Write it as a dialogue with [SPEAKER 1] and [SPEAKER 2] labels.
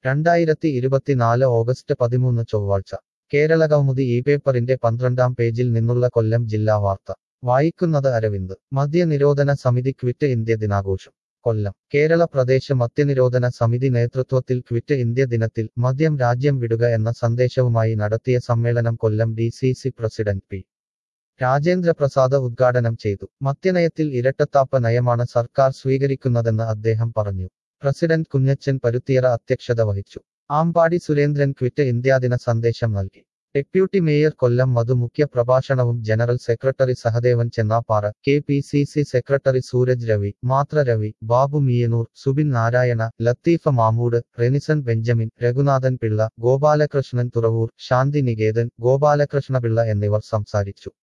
[SPEAKER 1] രണ്ടായിരത്തി ഇരുപത്തിനാല് ഓഗസ്റ്റ് പതിമൂന്ന് ചൊവ്വാഴ്ച കേരളകൗമുദി ഈ പേപ്പറിന്റെ പന്ത്രണ്ടാം പേജിൽ നിന്നുള്ള കൊല്ലം ജില്ലാ വാർത്ത വായിക്കുന്നത് അരവിന്ദ് മദ്യനിരോധന സമിതി ക്വിറ്റ് ഇന്ത്യ ദിനാഘോഷം കൊല്ലം കേരള പ്രദേശ് മദ്യനിരോധന സമിതി നേതൃത്വത്തിൽ ക്വിറ്റ് ഇന്ത്യ ദിനത്തിൽ മദ്യം രാജ്യം വിടുക എന്ന സന്ദേശവുമായി നടത്തിയ സമ്മേളനം Kollam D C C president P Rajendraprasad ഉദ്ഘാടനം ചെയ്തു മദ്യനയത്തിൽ ഇരട്ടത്താപ്പ് നയമാണ് സർക്കാർ സ്വീകരിക്കുന്നതെന്ന് അദ്ദേഹം പറഞ്ഞു പ്രസിഡന്റ് കുഞ്ഞച്ചൻ പരുത്തിയറ അധ്യക്ഷത വഹിച്ചു ആമ്പാടി സുരേന്ദ്രൻ ക്വിറ്റ് ഇന്ത്യാദിന സന്ദേശം നൽകി ഡെപ്യൂട്ടി മേയർ കൊല്ലം മധു മുഖ്യ പ്രഭാഷണവും general secretary Sahadevan Chennappara K P C C secretary Sooraj Ravi Mathra Ravi Babu Miyanoor Subin Narayana Latheefa Mamood Renison Benjamin Raghunathan Pillai Gopalakrishnan Thuravoor Shanti Niketan Gopalakrishnapillai എന്നിവർ സംസാരിച്ചു